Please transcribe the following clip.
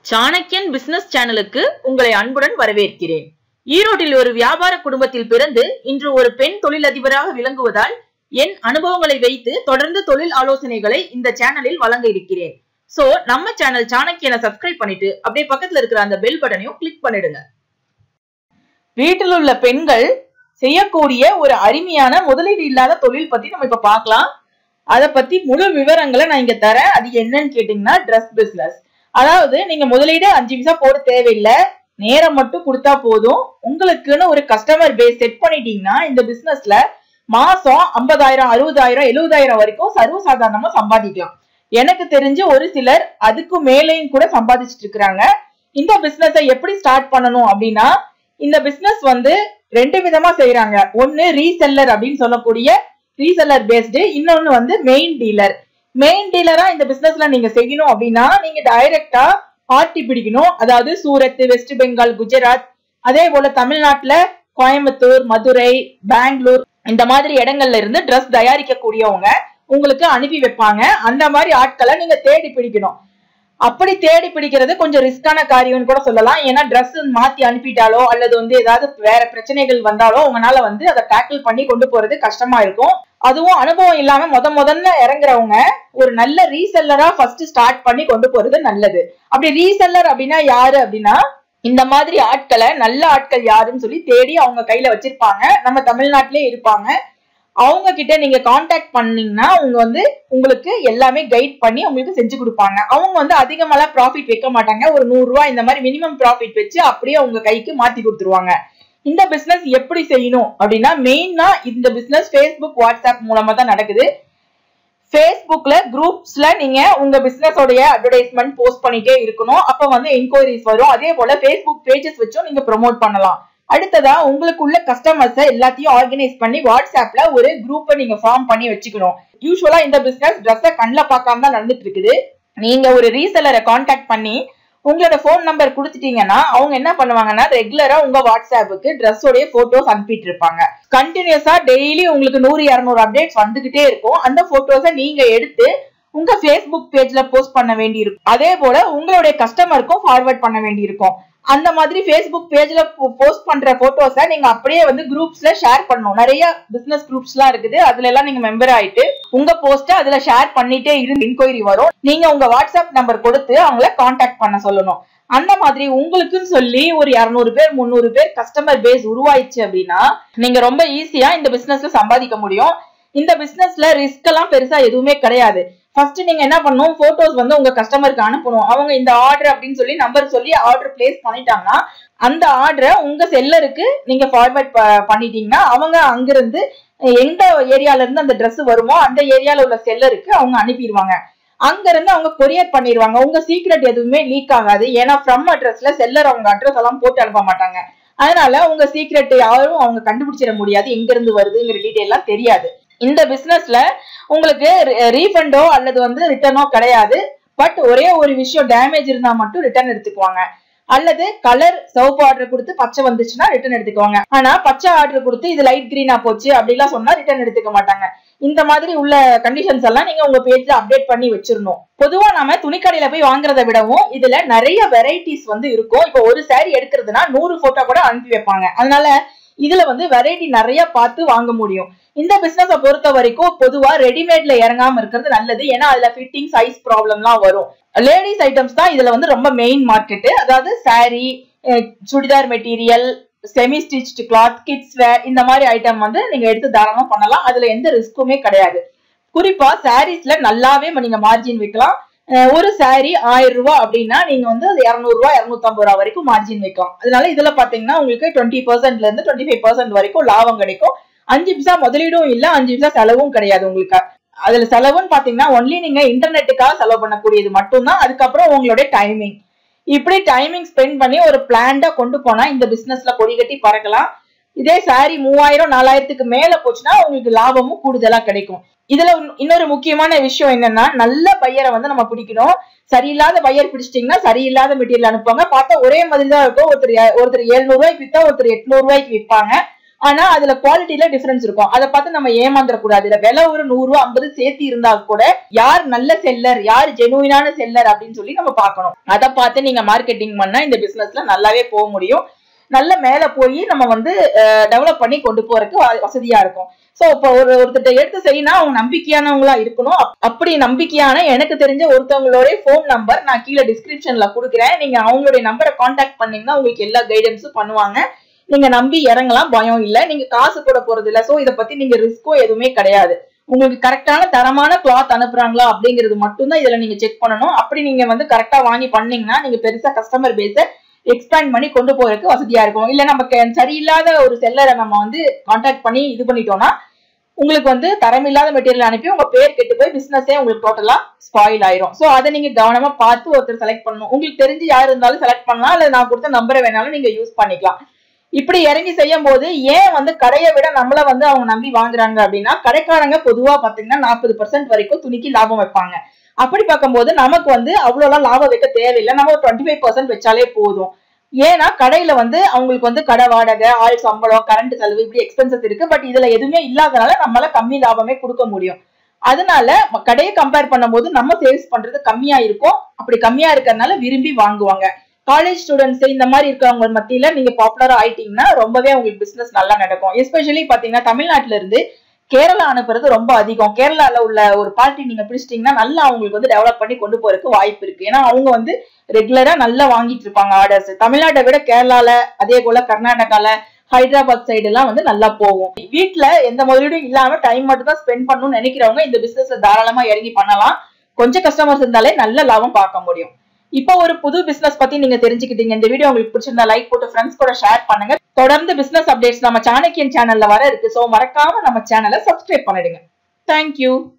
சாணக்கியன் business சேனலுக்கு உங்களை அன்புடன் வரவேற்கிறேன் ஈரோட்டில் ஒரு வியாபார குடும்பத்தில் பிறந்து இன்று ஒரு பெண் தொழிலதிபராக விளங்குவதால் என் அனுபவங்களை வைத்து தொடர்ந்து தொழில் ஆலோசனைகளை இந்த சேனலில் வழங்க இருக்கிறேன் சோ நம்ம சேனல் சாணக்கியனை சப்ஸ்கிரைப் பண்ணிட்டு அப்படியே பக்கத்துல இருக்கிற அந்த பெல் பட்டனையும் கிளிக் பண்ணிடுங்க வீட்டில் உள்ள பெண்கள் செய்யக்கூடிய ஒரு அருமையான முதலீடு இல்லாத தொழில் பத்தி நம்ம இப்ப பார்க்கலாம் அத பத்தி முழு விவரங்களை நான் இங்க தரேன் அது என்னன்னு கேட்டீங்கன்னா ட்ரெஸ் பிசினஸ் அதாவது நீங்க முதலீடு அஞ்சு பைசா போட தேவையில்லை நேரம் மட்டும் கொடுத்தா போதும் உங்களுக்குன்னு ஒரு கஸ்டமர் பேஸ் செட் பண்ணிட்டீங்கன்னா இந்த பிசினஸ்ல மாசம் ஐம்பதாயிரம் அறுபதாயிரம் எழுபதாயிரம் வரைக்கும் சர்வசாதாரணமா சம்பாதிக்கலாம் எனக்கு தெரிஞ்சு ஒரு சிலர் அதுக்கு மேலேயும் கூட சம்பாதிச்சுட்டு இருக்கிறாங்க இந்த பிசினஸை எப்படி ஸ்டார்ட் பண்ணணும் அப்படின்னா இந்த பிசினஸ் வந்து ரெண்டு விதமா செய்யறாங்க ஒன்னு ரீசெல்லர் அப்படின்னு சொல்லக்கூடிய ரீசெல்லர் பேஸ்டு இன்னொன்னு வந்து மெயின் டீலர் மெயின் டீலரா இந்த பிசினஸ்ல நீங்க செய்யணும் அப்படின்னா நீங்க டைரக்டா பார்ட்டி பிடிக்கணும் அதாவது சூரத் வெஸ்ட் பெங்கால் குஜராத் அதே போல தமிழ்நாட்டுல கோயம்புத்தூர் மதுரை பெங்களூர் இந்த மாதிரி இடங்கள்ல இருந்து ட்ரெஸ் தயாரிக்க கூடியவங்க உங்களுக்கு அனுப்பி வைப்பாங்க அந்த மாதிரி ஆட்களை நீங்க தேடி பிடிக்கணும் அப்படி தேடி பிடிக்கிறது கொஞ்சம் ரிஸ்கான காரியம்னு கூட சொல்லலாம் ஏன்னா ட்ரெஸ் மாத்தி அனுப்பிட்டாலோ அல்லது வந்து ஏதாவது வேற பிரச்சனைகள் வந்தாலோ உங்களால வந்து அதை டேக்கிள் பண்ணி கொண்டு போறது கஷ்டமா இருக்கும் அதுவும் அனுபவம் இல்லாம முத முதல்ல இறங்குறவங்க ஒரு நல்ல ரீசெல்லரா ஃபர்ஸ்ட் ஸ்டார்ட் பண்ணி கொண்டு போறது நல்லது அப்படி ரீசெல்லர் அப்படின்னா யாரு அப்படின்னா இந்த மாதிரி ஆட்களை நல்ல ஆட்கள் யாருன்னு சொல்லி தேடி அவங்க கையில வச்சிருப்பாங்க நம்ம தமிழ்நாட்டிலே இருப்பாங்க அவங்க கிட்ட நீங்க காண்டாக்ட் பண்ணீங்கன்னா அவங்க வந்து உங்களுக்கு எல்லாமே கைட் பண்ணி உங்களுக்கு செஞ்சு கொடுப்பாங்க அவங்க வந்து அதிகமாலாம் ப்ராஃபிட் வைக்க மாட்டாங்க ஒரு நூறு ரூபாய் இந்த மாதிரி மினிமம் ப்ராஃபிட் வச்சு அப்படியே உங்க கைக்கு மாத்தி கொடுத்துருவாங்க இந்த பிசினஸ் எப்படி செய்யணும் அப்படின்னா மெயினா இந்த பிசினஸ் ஃபேஸ்புக் வாட்ஸ்அப் மூலமா தான் நடக்குது ஃபேஸ்புக்ல குரூப்ஸ்ல நீங்க உங்க பிசினஸோடைய அட்வர்டைஸ்மெண்ட் போஸ்ட் பண்ணிட்டே இருக்கணும் அப்ப வந்து என்கொயரிஸ் வரும் அதே போல ஃபேஸ்புக் பேஜஸ் வச்சும் நீங்க ப்ரொமோட் பண்ணலாம் அடுத்ததா உங்களுக்கு உள்ள கஸ்டமர்ஸை எல்லாத்தையும் ஆர்கனைஸ் பண்ணி வாட்ஸ்அப்ல ஒரு குரூப்பை நீங்க ஃபார்ம் பண்ணி வச்சுக்கணும் யூஸ்வலா இந்த பிசினஸ் ட்ரெஸ்ஸை கண்ணில் பார்க்காம தான் நடந்துட்டு இருக்குது நீங்க ஒரு ரீசெலரை கான்டாக்ட் பண்ணி உங்களோட ஃபோன் நம்பர் கொடுத்துட்டீங்கன்னா அவங்க என்ன பண்ணுவாங்கன்னா ரெகுலரா உங்க வாட்ஸ்அப்புக்கு ட்ரெஸ்ஸோடைய போட்டோஸ் அனுப்பிட்டு இருப்பாங்க கண்டினியூஸா டெய்லி உங்களுக்கு நூறு இரநூறு அப்டேட்ஸ் வந்துகிட்டே இருக்கும் அந்த போட்டோஸை நீங்க எடுத்து உங்க ஃபேஸ்புக் பேஜ்ல போஸ்ட் பண்ண வேண்டி இருக்கும் அதே போல உங்களுடைய கஸ்டமருக்கும் ஃபார்வர்ட் பண்ண வேண்டி இருக்கும் அந்த மாதிரி ஃபேஸ்புக் பேஜ்ல போஸ்ட் பண்ற போட்டோஸை நீங்க அப்படியே வந்து குரூப்ஸ்ல ஷேர் பண்ணணும் நிறைய பிசினஸ் குரூப்ஸ் எல்லாம் இருக்குது அதுல எல்லாம் நீங்க மெம்பர் ஆயிட்டு உங்க போஸ்ட அதுல ஷேர் பண்ணிட்டே இருந்து இன்கொயரி வரும் நீங்க உங்க வாட்ஸ்அப் நம்பர் கொடுத்து அவங்கள கான்டாக்ட் பண்ண சொல்லணும் அந்த மாதிரி உங்களுக்குன்னு சொல்லி ஒரு இருநூறு பேர் முந்நூறு பேர் கஸ்டமர் பேஸ் உருவாயிடுச்சு அப்படின்னா நீங்க ரொம்ப ஈஸியா இந்த பிசினஸ்ல சம்பாதிக்க முடியும் இந்த பிசினஸ்ல ரிஸ்க் எல்லாம் பெருசா எதுவுமே கிடையாது ஃபர்ஸ்ட் நீங்க என்ன பண்ணணும் போட்டோஸ் வந்து உங்க கஸ்டமருக்கு அனுப்பணும் அவங்க இந்த ஆர்டர் அப்படின்னு சொல்லி நம்பர் சொல்லி ஆர்டர் பிளேஸ் பண்ணிட்டாங்கன்னா அந்த ஆர்டரை உங்க செல்லருக்கு நீங்க ஃபார்வர்ட் பண்ணிட்டீங்கன்னா அவங்க அங்கிருந்து எந்த ஏரியால இருந்து அந்த ட்ரெஸ் வருமோ அந்த ஏரியால உள்ள செல்லருக்கு அவங்க அனுப்பிடுவாங்க அங்க இருந்து அவங்க கொரியர் பண்ணிடுவாங்க உங்க சீக்ரெட் எதுவுமே லீக் ஆகாது ஏன்னா ஃப்ரம் அட்ரஸ்ல செல்லர் அவங்க அட்ரஸ் எல்லாம் போட்டு அனுப்ப மாட்டாங்க அதனால உங்க சீக்ரெட் யாரும் அவங்க கண்டுபிடிச்சிட முடியாது எங்க இருந்து வருதுங்கிற டீட்டெயில் எல்லாம் தெரியாது இந்த பிசினஸ்ல உங்களுக்கு ரீஃபண்டோ அல்லது வந்து ரிட்டர்னோ கிடையாது பட் ஒரே ஒரு விஷயம் டேமேஜ் இருந்தா மட்டும் ரிட்டர்ன் எடுத்துக்குவாங்க அல்லது கலர் சிவப்பு ஆர்டர் கொடுத்து பச்சை வந்துச்சுன்னா ரிட்டர்ன் எடுத்துக்குவாங்க ஆனா பச்சை ஆர்டர் கொடுத்து இது லைட் கிரீனா போச்சு அப்படிலாம் சொன்னா ரிட்டர்ன் எடுத்துக்க மாட்டாங்க இந்த மாதிரி உள்ள கண்டிஷன்ஸ் எல்லாம் நீங்க உங்க பேஜ்ல அப்டேட் பண்ணி வச்சிடணும் பொதுவா நாம துணிக்கடையில போய் வாங்குறத விடவும் இதுல நிறைய வெரைட்டிஸ் வந்து இருக்கும் இப்போ ஒரு சாரி எடுக்கிறதுனா நூறு போட்டோ கூட அனுப்பி வைப்பாங்க அதனால இதுல வந்து வெரைட்டி நிறைய பார்த்து வாங்க முடியும் இந்த பிசினஸ பொறுத்த வரைக்கும் பொதுவா ரெடிமேட்ல இறங்காம இருக்கிறது நல்லது ஏன்னா அதுல ஃபிட்டிங் சைஸ் ப்ராப்ளம்லாம் வரும் லேடிஸ் ஐட்டம்ஸ் தான் இதுல வந்து ரொம்ப மெயின் மார்க்கெட் அதாவது sari churidar material semi stitched cloth kids wear இந்த மாதிரி ஐட்டம் வந்து நீங்க எடுத்து தாராளமா பண்ணலாம் அதுல எந்த ரிஸ்க்குமே கிடையாது குறிப்பா சாரீஸ்ல நல்லாவே நீங்க மார்ஜின் வைக்கலாம் ஒரு சாரி ஆயிரம் ரூபாய் அப்படின்னா நீங்க வந்து அது இரநூறு ரூபாய் இரநூத்தம்பது ரூபா வரைக்கும் மார்ஜின் வைக்கலாம் அதனால இதுல பாத்தீங்கன்னா உங்களுக்கு டுவெண்ட்டி பர்சன்ட்ல இருந்து டுவெண்ட்டி ஃபைவ் பர்சன்ட் வரைக்கும் லாபம் கிடைக்கும் அஞ்சு பிசா முதலீடும் இல்ல அஞ்சு பிசா செலவும் கிடையாது உங்களுக்கு அதுல செலவுன்னு பாத்தீங்கன்னா ஒன்லி நீங்க இன்டர்நெட்டுக்காக செலவு பண்ணக்கூடியது மட்டும்தான் அதுக்கப்புறம் உங்களுடைய டைமிங் இப்படி டைமிங் ஸ்பெண்ட் பண்ணி ஒரு பிளான்டா கொண்டு போனா இந்த பிசினஸ்ல கொடி கட்டி பறக்கலாம் இதே சாரி மூவாயிரம் நாலாயிரத்துக்கு மேல போச்சுன்னா உங்களுக்கு லாபமும் கூடுதலா கிடைக்கும் இதுல இன்னொரு முக்கியமான விஷயம் என்னன்னா நல்ல பையரை வந்து நம்ம பிடிக்கணும் சரியில்லாத பையர் பிடிச்சிட்டீங்கன்னா சரியில்லாத மெட்டீரியல் அனுப்புவாங்க பார்த்தா ஒரே மாதிரி தான் இருக்கும் ஒருத்தர் ஒருத்தர் எழுநூறு ரூபாய்க்கு வித்தா ஒருத்தர் எட்நூறு ரூபாய்க்கு விற்பாங்க ஆனா அதுல குவாலிட்டியில டிஃபரன்ஸ் இருக்கும் அதை பார்த்து நம்ம ஏமாந்துடக்கூடாது இல்ல விலை ஒரு நூறு ரூபா ஐம்பது சேர்த்து இருந்தா கூட யார் நல்ல செல்லர் யார் ஜெனுவினான செல்லர் அப்படின்னு சொல்லி நம்ம பார்க்கணும் அதை பார்த்து நீங்க மார்க்கெட்டிங் பண்ணா இந்த பிசினஸ்ல நல்லாவே போக முடியும் நல்ல மேல போய் நம்ம வந்து டெவலப் பண்ணி கொண்டு போறதுக்கு வ- வசதியா இருக்கும் சோ இப்போ ஒரு ஒருத்தர்ட்ட எடுத்து செய்யினா அவங்க நம்பிக்கையானவங்களா இருக்கணும் அப்- அப்படி நம்பிக்கையான எனக்கு தெரிஞ்ச ஒருத்தவங்களுடைய ஃபோன் நம்பர் நான் கீழே டிஸ்கிரிப்ஷன்ல கொடுக்குறேன் நீங்க அவங்களுடைய நம்பரை காண்டாக்ட் பண்ணீங்கன்னா உங்களுக்கு எல்லா கைடன்ஸும் பண்ணுவாங்க நீங்க நம்பி இறங்கலாம் பயம் இல்ல நீங்க காசு போட போறது இல்ல சோ இத பத்தி நீங்க ரிஸ்க்கும் எதுவுமே கிடையாது உங்களுக்கு கரெக்டான தரமான கிளாத் அனுப்புறாங்களா அப்படிங்கிறது மட்டும்தான் இதுல நீங்க செக் பண்ணணும் அப்படி நீங்க வந்து கரெக்டா வாங்கி பண்ணீங்கன்னா நீங்க பெருசா கஸ்டமர் பேஸ எக்ஸ்பேண்ட் பண்ணி கொண்டு போறதுக்கு வசதியா இருக்கும் இல்ல நம்ம க- சரியில்லாத ஒரு செல்லரை நம்ம வந்து காண்டாக்ட் பண்ணி இது பண்ணிட்டோம்னா உங்களுக்கு வந்து தரமில்லாத மெட்டீரியல் அனுப்பி உங்க பேர் கெட்டு போய் பிசினஸே உங்களுக்கு டோட்டலா ஸ்பாயில் ஆயிரும் சோ அதை நீங்க கவனமா பார்த்து ஒருத்தர் செலக்ட் பண்ணணும் உங்களுக்கு தெரிஞ்சு யார் இருந்தாலும் செலக்ட் பண்ணலாம் அல்லது நான் கொடுத்த நம்பரை வேணாலும் நீங்க யூஸ் பண்ணிக்கலாம் இப்படி இறங்கி செய்யும் போது ஏன் வந்து கடையை விட நம்மள வந்து அவங்க நம்பி வாங்குறாங்க அப்படின்னா கடைக்காரங்க பொதுவா பாத்தீங்கன்னா நாற்பது பர்சன்ட் வரைக்கும் துணிக்கு லாபம் வைப்பாங்க அப்படி பார்க்கும்போது நமக்கு வந்து அவ்வளோலாம் லாபம் வைக்க தேவையில்லை நம்ம ஒரு டுவெண்ட்டி ஃபைவ் பர்சன்ட் வச்சாலே போதும் ஏன்னா கடையில வந்து அவங்களுக்கு வந்து கடை வாடகை ஆள் சம்பளம் கரண்ட் செலவு இப்படி எக்ஸ்பென்சஸ் இருக்கு பட் இதுல எதுவுமே இல்லாதனால நம்மளால கம்மி லாபமே கொடுக்க முடியும் அதனால ம- கடையை கம்பேர் பண்ணும்போது நம்ம சேல்ஸ் பண்றது கம்மியா இருக்கும் அப்படி கம்மியா இருக்கறனால விரும்பி வாங்குவாங்க காலேஜ் ஸ்டூடெண்ட்ஸ் இந்த மாதிரி இருக்கவங்க மத்தியில நீங்க பாப்புலரா ஆயிட்டீங்கன்னா ரொம்பவே உங்களுக்கு பிசினஸ் நல்லா நடக்கும் எஸ்பெஷலி பாத்தீங்கன்னா தமிழ்நாட்டுல இருந்து கேரளா அனுப்புறது ரொம்ப அதிகம் கேரளால உள்ள ஒரு பார்ட்டி நீங்க பிடிச்சிட்டீங்கன்னா நல்லா அவங்களுக்கு வந்து டெவலப் பண்ணி கொண்டு போறதுக்கு வாய்ப்பு இருக்கு ஏன்னா அவங்க வந்து ரெகுலரா நல்லா வாங்கிட்டு இருப்பாங்க ஆர்டர்ஸ் தமிழ்நாட்டை விட கேரளால அதே போல கர்நாடகால ஹைதராபாத் சைடு எல்லாம் வந்து நல்லா போகும் வீட்ல எந்த முதலீடும் இல்லாம டைம் மட்டும் தான் ஸ்பெண்ட் பண்ணணும்னு நினைக்கிறவங்க இந்த பிசினஸ் தாராளமா இறங்கி பண்ணலாம் கொஞ்சம் கஸ்டமர்ஸ் இருந்தாலே நல்ல லாபம் பார்க்க முடியும் இப்போ ஒரு புது பிசினஸ் பத்தி நீங்க தெரிஞ்சுக்கிட்டீங்க இந்த வீடியோ உங்களுக்கு பிடிச்சிருந்தா லைக் போட்டு ஃப்ரெண்ட்ஸ் கூட ஷேர் பண்ணுங்க தொடர்ந்து பிசினஸ் அப்டேட்ஸ் நம்ம சாணக்கியன் சேனல்ல வர இருக்கு சோ மறக்காம நம்ம சேனலை சப்ஸ்கிரைப் பண்ணிடுங்க தேங்க்யூ